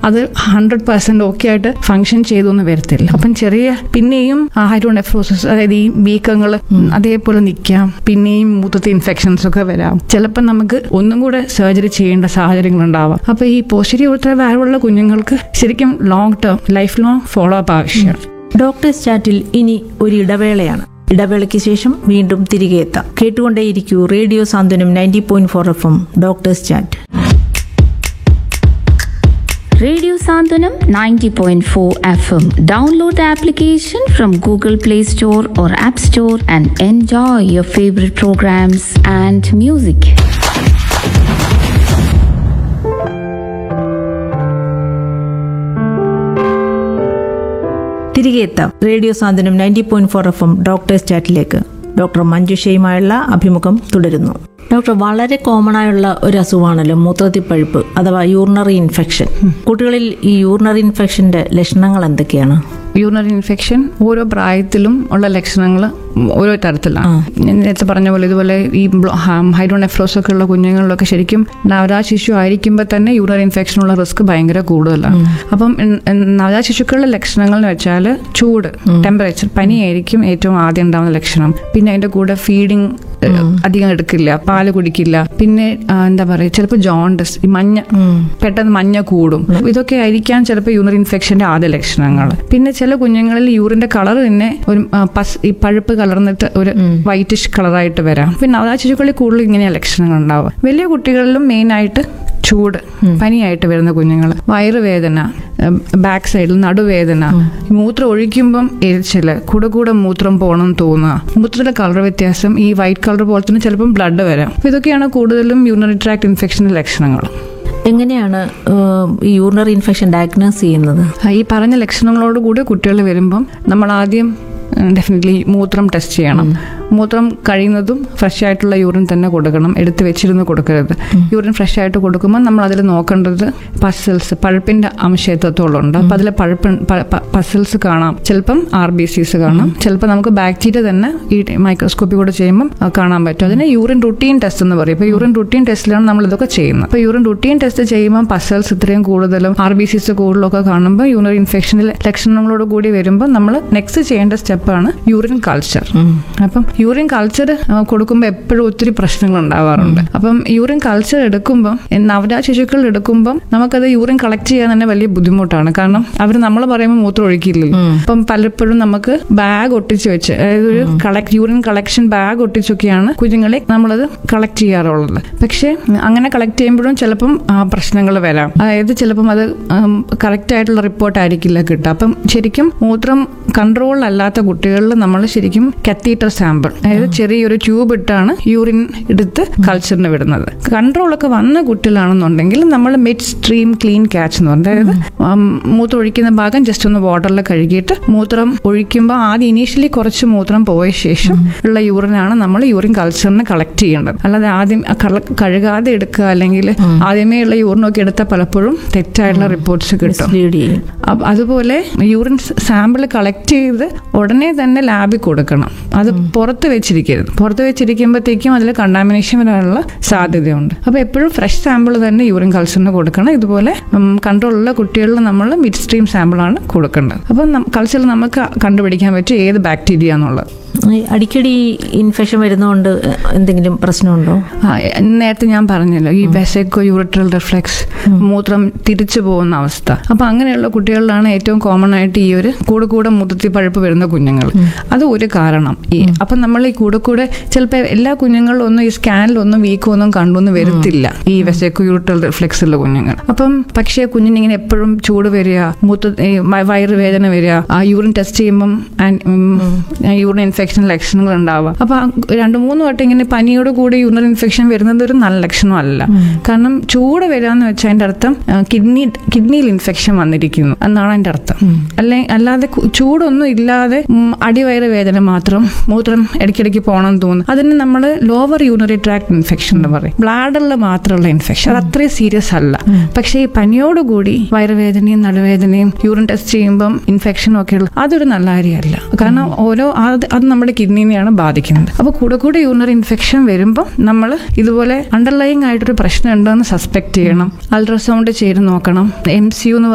അത് hundred percent okay ആയിട്ട് function ചെയ്തൊന്നും വരത്തില്ല അപ്പം ചെറിയ പിന്നെയും ഹൈഡ്രോനെഫ്രോസിസ് അതായത് ഈ വീക്കങ്ങൾ അതേപോലെ നിൽക്കാം പിന്നെയും മൂത്രത്തിൽ ഇൻഫെക്ഷൻസ് ഒക്കെ വരാം ചിലപ്പോൾ നമുക്ക് ഒന്നും കൂടെ സർജറി ചെയ്യേണ്ട സാഹചര്യങ്ങൾ ഉണ്ടാവാം അപ്പൊ ഈ പോസ്റ്റീരിയർ ഊർത്തര വാൽവുള്ള കുഞ്ഞുങ്ങൾക്ക് ശരിക്കും long term life long follow up ആവശ്യമാണ് ഡോക്ടേഴ്സ് ചാറ്റിൽ ഇനി ഒരു ഇടവേളയാണ് ഇടവേളയ്ക്ക് ശേഷം വീണ്ടും തിരികെ എത്താം കേട്ടുകൊണ്ടേയിരിക്കൂ radio Santhwanam ninety point four F M doctors chat Radio Sandhanam 90.4 FM. Download the application from Google Play Store or App Store and enjoy your favorite programs and music. തിരികെ എത്താം radio Santhwanam ninety point four F M doctors ചാറ്റിലേക്ക് doctor മഞ്ജുഷയുമായുള്ള അഭിമുഖം തുടരുന്നു doctor വളരെ common ആയുള്ള ഒരു അസുഖമാണല്ലോ മൂത്രത്തിൽ പഴുപ്പ് അഥവാ യൂറിനറി ഇൻഫെക്ഷൻ കുട്ടികളിൽ ഈ യൂറിനറി ഇൻഫെക്ഷന്റെ ലക്ഷണങ്ങൾ എന്തൊക്കെയാണ് യൂറിനറി ഇൻഫെക്ഷൻ ഓരോ പ്രായത്തിലും ഉള്ള ലക്ഷണങ്ങൾ ഓരോ തരത്തിലാണ് ഞാൻ നേരത്തെ പറഞ്ഞ പോലെ ഇതുപോലെ ഈ ഹൈഡ്രോനെഫ്രോസ് ഒക്കെ ഉള്ള കുഞ്ഞുങ്ങളിലൊക്കെ ശരിക്കും നവജാത ശിശു ആയിരിക്കുമ്പോൾ തന്നെ യൂറിനറി ഇൻഫെക്ഷനുള്ള റിസ്ക് ഭയങ്കര കൂടുതലാണ് അപ്പം ഉം, ഉം, നവജാത ശിശുക്കളുടെ ലക്ഷണങ്ങൾ എന്ന് വെച്ചാൽ ചൂട് ടെമ്പറേച്ചർ പനിയായിരിക്കും ഏറ്റവും ആദ്യം ഉണ്ടാകുന്ന ലക്ഷണം പിന്നെ അതിന്റെ കൂടെ ഫീഡിങ് അധികം എടുക്കില്ല പാല് കുടിക്കില്ല പിന്നെ ആ, എന്താ പറയുക ചിലപ്പോൾ ജോണ്ടസ് ഈ മഞ്ഞ പെട്ടെന്ന് മഞ്ഞ കൂടും ഇതൊക്കെ ആയിരിക്കാം ചിലപ്പോൾ യൂറിൻ ഇൻഫെക്ഷന്റെ ആദ്യ ലക്ഷണങ്ങൾ പിന്നെ ചില കുഞ്ഞുങ്ങളിൽ യൂറിന്റെ കളർ തന്നെ ഒരു ആ, പസ് ഈ പഴുപ്പ് കലർന്നിട്ട് ഒരു വൈറ്റിഷ് കളറായിട്ട് വരാം പിന്നെ നവജാത ശിശുക്കളിൽ കൂടുതൽ ഇങ്ങനെയാണ് ലക്ഷണങ്ങൾ ഉണ്ടാവുക വലിയ കുട്ടികളിലും മെയിൻ ആയിട്ട് ചൂട് പനിയായിട്ട് വരുന്ന കുഞ്ഞുങ്ങൾ വയറുവേദന ബാക്ക് സൈഡിൽ നടുവേദന മൂത്രം ഒഴിക്കുമ്പം എരിച്ചില് കൂടെ കൂടെ മൂത്രം പോകണം തോന്നുക മൂത്രത്തിലെ കളർ വ്യത്യാസം ഈ വൈറ്റ് കളർ പോലെ തന്നെ ചിലപ്പം ബ്ലഡ് വരാം അപ്പൊ ഇതൊക്കെയാണ് കൂടുതലും യൂറിനറി ട്രാക്ട് ഇൻഫെക്ഷന്റെ ലക്ഷണങ്ങൾ എങ്ങനെയാണ് ഏഹ്, ഈ യൂറിനറി ഇൻഫെക്ഷൻ ഡയഗ്നോസ് ചെയ്യുന്നത് ആ, ഈ പറഞ്ഞ ലക്ഷണങ്ങളോട് കൂടി കുട്ടികൾ വരുമ്പം നമ്മൾ ആദ്യം ഡെഫിനറ്റ്ലി മൂത്രം ടെസ്റ്റ് ചെയ്യണം മൂത്രം കഴിയുന്നതും ഫ്രഷ് ആയിട്ടുള്ള യൂറിൻ തന്നെ കൊടുക്കണം എടുത്ത് വെച്ചിരുന്ന് കൊടുക്കരുത് യൂറിൻ ഫ്രഷ് ആയിട്ട് കൊടുക്കുമ്പോൾ നമ്മൾ അതിൽ നോക്കേണ്ടത് പസിൽസ് പഴുപ്പിന്റെ അംശത്തോളം ഉണ്ട് അപ്പം അതിൽ പഴുപ്പ് പസിൽസ് കാണാം ചിലപ്പം ആർ ബി സിസ് കാണാം ചിലപ്പോൾ നമുക്ക് ബാക്ടീരിയ തന്നെ ഈ മൈക്രോസ്കോപ്പി കൂടെ ചെയ്യുമ്പം ആ, കാണാൻ പറ്റും അതിന് യൂറിൻ റുട്ടീൻ ടെസ്റ്റ് എന്ന് പറയും ഇപ്പോൾ യൂറിൻ റുട്ടീൻ ടെസ്റ്റിലാണ് നമ്മൾ ഇതൊക്കെ ചെയ്യുന്നത് അപ്പോൾ യൂറിൻ റുട്ടീൻ ടെസ്റ്റ് ചെയ്യുമ്പോൾ പസൽസ് ഇത്രയും കൂടുതലും ആർ ബി സിസ് കൂടുതലൊക്കെ കാണുമ്പോൾ യൂറിൻ ഇൻഫെക്ഷനിൽ ലക്ഷണങ്ങളോട് കൂടി വരുമ്പോൾ നമ്മൾ നെക്സ്റ്റ് ചെയ്യേണ്ട സ്റ്റെപ്പാണ് യൂറിൻ കൾച്ചർ അപ്പം യൂറിൻ കൾച്ചർ കൊടുക്കുമ്പോൾ എപ്പോഴും ഒത്തിരി പ്രശ്നങ്ങൾ ഉണ്ടാവാറുണ്ട് അപ്പം യൂറിൻ കൾച്ചർ എടുക്കുമ്പോൾ നവജാത ശിശുക്കൾ എടുക്കുമ്പോൾ നമുക്കത് യൂറിൻ കളക്ട് ചെയ്യാൻ തന്നെ വലിയ ബുദ്ധിമുട്ടാണ് കാരണം അവർ നമ്മൾ പറയുമ്പോൾ മൂത്രം ഒഴിക്കില്ലല്ലോ അപ്പം പലപ്പോഴും നമുക്ക് ബാഗ് ഒട്ടിച്ച് വെച്ച് അതായത് ഒരു കളക്ട് യൂറിൻ കളക്ഷൻ ബാഗ് ഒട്ടിച്ചൊക്കെയാണ് കുഞ്ഞുങ്ങളെ നമ്മളത് കളക്ട് ചെയ്യാറുള്ളത് പക്ഷേ അങ്ങനെ കളക്ട് ചെയ്യുമ്പോഴും ചിലപ്പം പ്രശ്നങ്ങൾ വരാം അതായത് ചിലപ്പം അത് കറക്റ്റ് ആയിട്ടുള്ള റിപ്പോർട്ട് ആയിരിക്കില്ല കിട്ടുക അപ്പം ശരിക്കും മൂത്രം കൺട്രോൾ അല്ലാത്ത കുട്ടികളിൽ നമ്മൾ ശരിക്കും കത്തീറ്റർ സാമ്പിൾ അതായത് ചെറിയൊരു ട്യൂബ് ഇട്ടാണ് യൂറിൻ എടുത്ത് കൾച്ചറിന് വിടുന്നത് കൺട്രോൾ ഒക്കെ വന്ന കുട്ടികളാണെന്നുണ്ടെങ്കിൽ നമ്മൾ മിഡ് സ്ട്രീം ക്ലീൻ ക്യാച്ച് എന്ന് പറഞ്ഞത് അതായത് ഉം, മൂത്രം ഒഴിക്കുന്ന ഭാഗം ജസ്റ്റ് ഒന്ന് വാട്ടറിൽ കഴുകിയിട്ട് മൂത്രം ഒഴിക്കുമ്പോൾ ആദ്യം ഇനീഷ്യലി കുറച്ച് മൂത്രം പോയ ശേഷം ഉള്ള യൂറിനാണ് നമ്മൾ യൂറിൻ കൾച്ചറിന് കളക്ട് ചെയ്യേണ്ടത് അല്ലാതെ ആദ്യം ആ കള- കഴുകാതെ എടുക്കുക അല്ലെങ്കിൽ ആദ്യമേ ഉള്ള യൂറിനൊക്കെ എടുത്താൽ പലപ്പോഴും തെറ്റായിട്ടുള്ള റിപ്പോർട്ട്സ് കിട്ടും ലീഡ് ചെയ്യും അപ്പ- അതുപോലെ യൂറിൻ സാമ്പിൾ കളക്ട് ചെയ്ത് ഉടനെ തന്നെ ലാബിൽ കൊടുക്കണം അത് പുറത്ത് വെച്ചിരിക്കരുത് പുറത്ത് വെച്ചിരിക്കുമ്പോഴത്തേക്കും അതിൽ കണ്ടാമിനേഷൻ വരാനുള്ള സാധ്യതയുണ്ട് അപ്പോൾ എപ്പോഴും ഫ്രഷ് സാമ്പിൾ തന്നെ യൂറിൻ കൾച്ചറിന് കൊടുക്കണം ഇതുപോലെ കൺട്രോളുള്ള കുട്ടികളിൽ നമ്മൾ മിഡ് സ്ട്രീം സാമ്പിളാണ് കൊടുക്കേണ്ടത് അപ്പം കൾച്ചറിൽ നമുക്ക് കണ്ടുപിടിക്കാൻ പറ്റും ഏത് ബാക്ടീരിയ എന്നുള്ളത് ഈ അടിക്കടി ഇൻഫെക്ഷൻ വരുന്നതുകൊണ്ട് എന്തെങ്കിലും പ്രശ്നമുണ്ടോ ആ, നേരത്തെ ഞാൻ പറഞ്ഞല്ലോ ഈ വെസൈക്കോ യൂറിട്രൽ റിഫ്ലെക്സ് മൂത്രം തിരിച്ചു പോകുന്ന അവസ്ഥ അപ്പൊ അങ്ങനെയുള്ള കുട്ടികളിലാണ് ഏറ്റവും കോമൺ ആയിട്ട് ഈ ഒരു കൂടെ കൂടെ മൂത്രത്തിൽ പഴുപ്പ് വരുന്ന കുഞ്ഞുങ്ങൾ അത് ഒരു കാരണം ഈ അപ്പൊ നമ്മൾ ഈ കൂടെ കൂടെ ചിലപ്പോൾ എല്ലാ കുഞ്ഞുങ്ങളിലൊന്നും ഈ സ്കാനിലൊന്നും വീക്കൊന്നും കണ്ടൊന്നും വരത്തില്ല ഈ വെസൈക്കോ യൂറിട്രൽ റിഫ്ലെക്സ് ഉള്ള കുഞ്ഞുങ്ങൾ അപ്പം പക്ഷേ കുഞ്ഞിനിങ്ങനെ എപ്പോഴും ചൂട് വരിക മൂത്ര ഈ വ- വയറുവേദന വരിക ആ യൂറിൻ ടെസ്റ്റ് ചെയ്യുമ്പം യൂറിൻ ഇൻഫെക്ഷൻ ലക്ഷണങ്ങൾ ഉണ്ടാവുക അപ്പൊ ആ രണ്ട് മൂന്ന് വട്ടം ഇങ്ങനെ പനിയോട് കൂടി യൂറിൻ ഇൻഫെക്ഷൻ വരുന്നത് ഒരു നല്ല ലക്ഷണമല്ല കാരണം ചൂട് വരാന്ന് വെച്ചാൽ അതിന്റെ അർത്ഥം കിഡ്നി കിഡ്നിയിൽ ഇൻഫെക്ഷൻ വന്നിരിക്കുന്നു എന്നാണ് അതിന്റെ അർത്ഥം അല്ലെ അല്ലാതെ കു- ചൂടൊന്നും ഇല്ലാതെ ഉം, അടിവയറ് വേദന മാത്രം മൂത്രം ഇടയ്ക്കിടയ്ക്ക് പോകണം എന്ന് തോന്നുന്നു അതിന് നമ്മൾ ലോവർ യൂണറി ട്രാക്ട് ഇൻഫെക്ഷൻ എന്ന് പറയും ബ്ലാഡറിൽ മാത്രമുള്ള ഇൻഫെക്ഷൻ അത് അത്രയും സീരിയസ് അല്ല പക്ഷേ ഈ പനിയോടുകൂടി വയറുവേദനയും നടുവേദനയും യൂറിൻ ടെസ്റ്റ് ചെയ്യുമ്പം ഇൻഫെക്ഷനും ഒക്കെ ഉള്ള അതൊരു നല്ല കാര്യമല്ല കാരണം ഓരോ അത് അത് നമ്മുടെ കിഡ്നിനെയാണ് ബാധിക്കുന്നത് അപ്പോൾ കൂടെ കൂടെ യൂറിനറി ഇൻഫെക്ഷൻ വരുമ്പോൾ നമ്മൾ ഇതുപോലെ അണ്ടർലൈങ് ആയിട്ടൊരു പ്രശ്നം ഉണ്ടോ എന്ന് സസ്പെക്ട് ചെയ്യണം അൾട്രാസൗണ്ട് ചെയ്ത് നോക്കണം എം സി യു എന്ന്